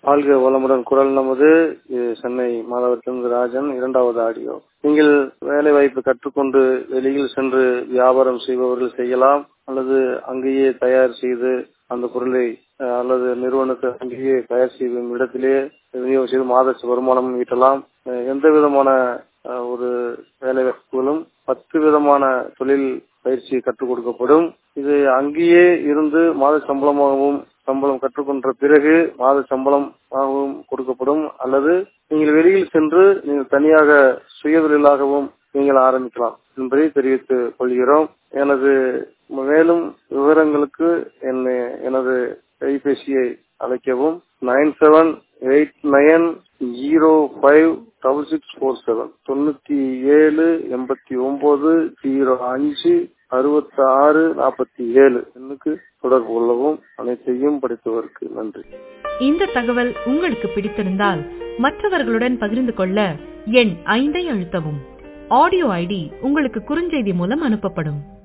வாழ்க வளமுடன் குரல் நமது இது சென்னை மாதவரத்திலிருந்து ராஜன் இரண்டாவது ஆடியோ நீங்கள் வேலை வாய்ப்பு கற்றுக்கொண்டு வெளியில் சென்று வியாபாரம் செய்பவர்கள் செய்யலாம் அல்லது அங்கேயே தயார் செய்து அந்த பொருளை அஹ், அல்லது நிறுவனத்தை அங்கேயே தயார் செய்யும் இடத்திலே விநியோகம் செய்து மாத வருமானம் ஈட்டலாம் அஹ், எந்த விதமான அஹ், ஒரு வேலை வாய்ப்புகளும் பத்து விதமான தொழில் பயிற்சி கற்றுக் கொடுக்கப்படும் இது அங்கேயே இருந்து மாத சம்பளமாகவும் சம்பளம் கற்றுக்கொண்ட பிறகு மாத சம்பளமாகவும் கொடுக்கப்படும் அல்லது நீங்கள் வெளியில் சென்று நீங்கள் தனியாக சுயதொழிலாகவும் நீங்கள் ஆரம்பிக்கலாம் என்பதை தெரிவித்துக் கொள்கிறோம் எனது மேலும் விவரங்களுக்கு என்னை எனது கைபேசியை அழைக்கவும் nine seven eight nine zero five double six four seven தொண்ணூத்தி ஏழு எண்பத்தி ஒன்பது ஜீரோ அஞ்சு அறுபத்தி ஆறு நாற்பத்தி ஏழு எண்ணுக்கு தொடர்பு கொள்ளவும் அனைத்தையும் படித்தவருக்கு நன்றி இந்த தகவல் உங்களுக்கு பிடித்திருந்தால் மற்றவர்களுடன் பகிர்ந்து கொள்ள எண் ஐந்தை அழுத்தவும் ஆடியோ ஐடி உங்களுக்கு குறுஞ்செய்தி மூலம் அனுப்பப்படும்